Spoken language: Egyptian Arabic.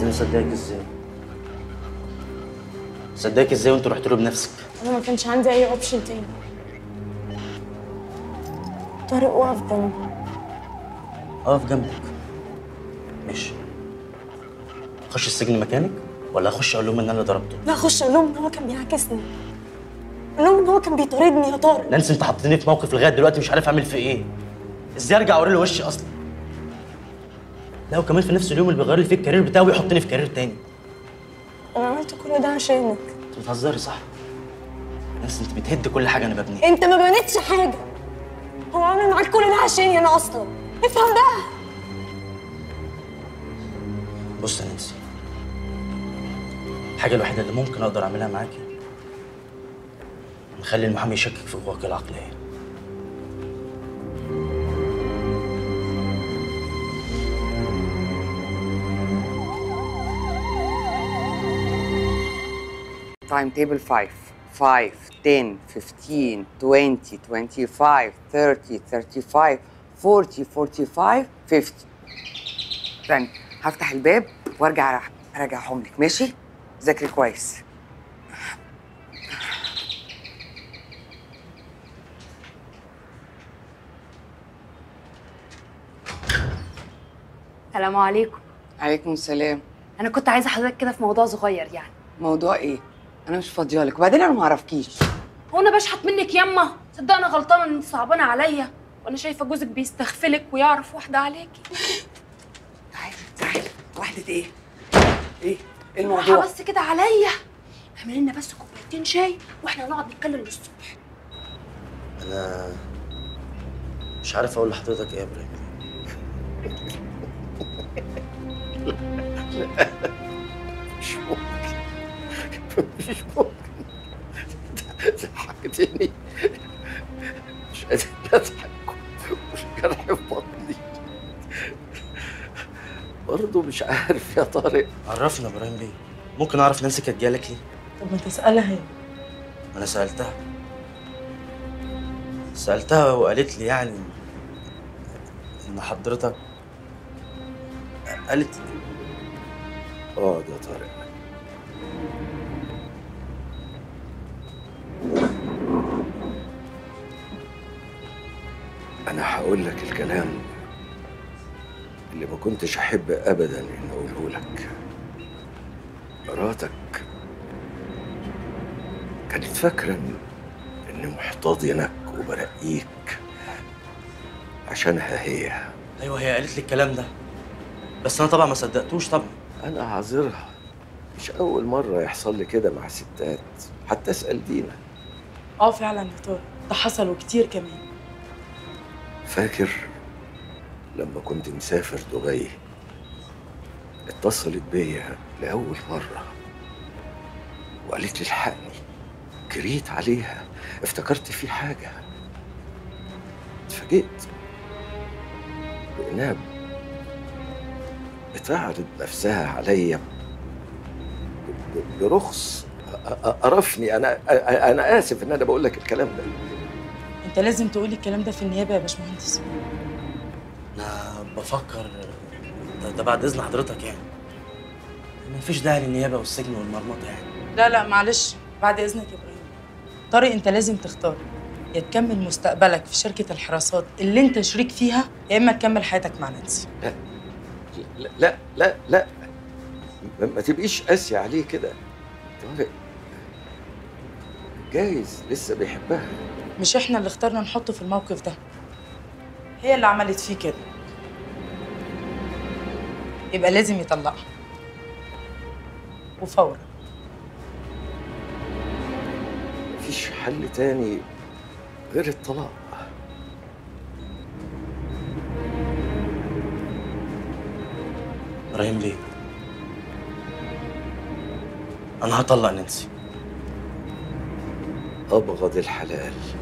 بس انا مصدقك ازاي مصدقك ازاي وانت رحت له بنفسك انا ما كانش عندي اي اوبشن تاني طارق وقف جنبي اقف جنبك ماشي اخش السجن مكانك ولا اخش اقول لهم ان انا اللي ضربته لا اخش اقول لهم ان هو كان بيعاكسني اقول لهم ان هو كان بيطاردني يا طارق نانسي انت حطيتني في موقف لغايه دلوقتي مش عارف اعمل فيه ايه ازاي ارجع اوري له وشي اصلا لا وكمان في نفس اليوم اللي بيغير لي فيه الكارير بتاعه ويحطني في كارير تاني انا عملت كل ده عشانك انت بتهزري صح نانسي انت بتهد كل حاجه انا ببنيها انت ما بنيتش حاجه هو عامل معاك كل ده عشاني انا اصلا افهم ده بص يا نانسي الحاجه الوحيده اللي ممكن اقدر اعملها معاكي نخلي المحامي يشكك في قواك العقليه تايم تيبل 5 5 10 15 20 25 30 35 40 45 50 استنى هفتح الباب وارجع أرا- اراجعهم لك ماشي ذاكري كويس السلام عليكم عليكم السلام انا كنت عايزه حضرتك كده في موضوع صغير يعني موضوع ايه انا مش فاضيالك وبعدين انا ما اعرفكيش هو انا بشحت منك ياما صدق انا غلطانه ان انت صعبانه عليا وانا شايفه جوزك بيستغفلك ويعرف واحده عليكي تعالي تعالي واحده ايه ايه ايه راحة الموضوع بس كده عليا اعمل لنا بس كوبايتين شاي واحنا هنقعد نتكلم للصبح انا مش عارف اقول لحضرتك ايه يا ابراهيم مش ممكن مش ممكن ضحكتني مش قادر اضحك مش جرح في بطني برضه مش عارف يا طارق عرفنا يا ابراهيم بيه ممكن اعرف نانسي كانت جايه لك ليه طب ما تسالها هي ما انا سالتها سالتها وقالت لي يعني ان حضرتك قالت اقعد يا طارق انا هقول لك الكلام اللي ما كنتش احب ابدا ان اقوله لك مراتك كانت فاكره إن- اني محتضنك وبرقيك عشانها هي ايوه هي قالت لي الكلام ده بس انا طبعا ما صدقتوش طبعا انا عذرها مش اول مره يحصل لي كده مع ستات حتى اسال دينا اه فعلا يا طارق ده حصل وكتير كمان فاكر لما كنت مسافر دبي اتصلت بيا لأول مرة وقالت لي الحقني جريت عليها افتكرت في حاجة اتفاجئت بإنها بتعرض نفسها عليا ب- ب- برخص أ- أ- قرفني انا أ- انا اسف ان انا بقول لك الكلام ده انت لازم تقولي الكلام ده في النيابه يا باشمهندس انا بفكر ده, ده بعد اذن حضرتك يعني ما فيش داعي للنيابه والسجن والمرمطه يعني لا لا معلش بعد اذنك يا ابراهيم طارق انت لازم تختار يا تكمل مستقبلك في شركه الحراسات اللي انت شريك فيها يا اما تكمل حياتك مع نانسي لا لا لا لا ما, ما تبقيش قاسي عليه كده طارق جايز لسه بيحبها مش احنا اللي اخترنا نحطه في الموقف ده هي اللي عملت فيه كده يبقى لازم يطلقها وفورا مفيش حل تاني غير الطلاق ابراهيم بيه انا هطلق نانسي أبغض الحلال